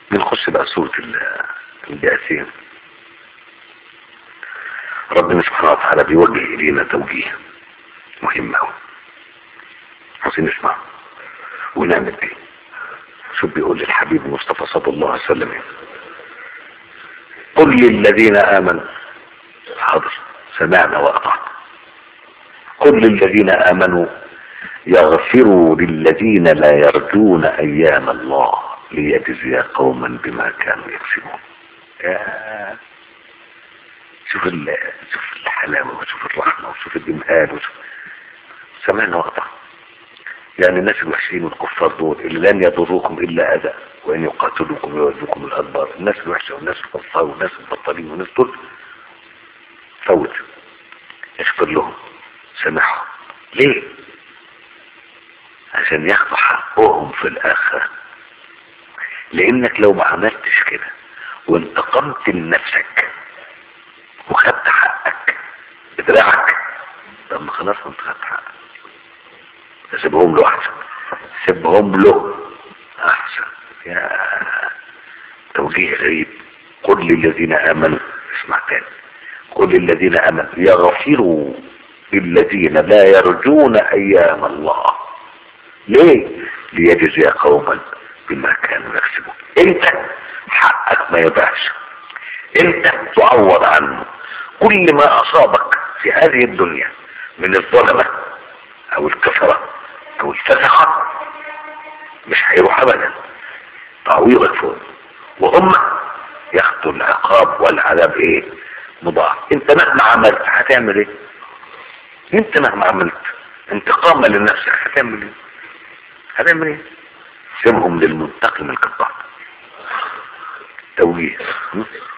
بنخش بقى سورة ال- الجاثين ربنا سبحانه وتعالى بيوجه إلينا توجيه مهم أوي عايزين نسمع ونعمل بيه شوف بيقول للحبيب المصطفى صلى الله عليه وسلم إيه؟ قل للذين آمنوا حاضر سمعنا وأطعنا قل للذين آمنوا يغفروا للذين لا يرجون أيام الله ليجزي قوما بما كانوا يكسبون يا شوف ال... شوف الحلاوة وشوف الرحمة وشوف الإمهال وشوف سمعنا وأطعنا يعني الناس الوحشين والكفار دول اللي لن يضروكم إلا أذى وإن يقاتلوكم يولوكم الأدبار الناس الوحشة والناس الكفار والناس البطالين والناس دول فوت اغفر لهم سامحهم ليه عشان ياخدوا حقهم في الآخرة لأنك لو ما عملتش كده وانتقمت لنفسك وخدت حقك بدراعك طب ما خلاص انت خدت حقك سيبهم له احسن سيبهم له احسن يا توجيه غريب قل للذين امنوا اسمع تاني قل للذين امنوا يغفروا للذين لا يرجون ايام الله ليه ليجزي قوما بما كانوا يكسبون انت حقك ما يبقاش انت تعوض عنه كل ما اصابك في هذه الدنيا من الظلمة او الكفرة او الفسقة مش هيروح ابدا تعويضك فوق وهم ياخدوا العقاب والعذاب ايه مضاعف انت مهما عملت هتعمل ايه انت مهما عملت انتقاما لنفسك هتعمل ايه هتعمل ايه سيبهم للمنتقم الكفار توجيه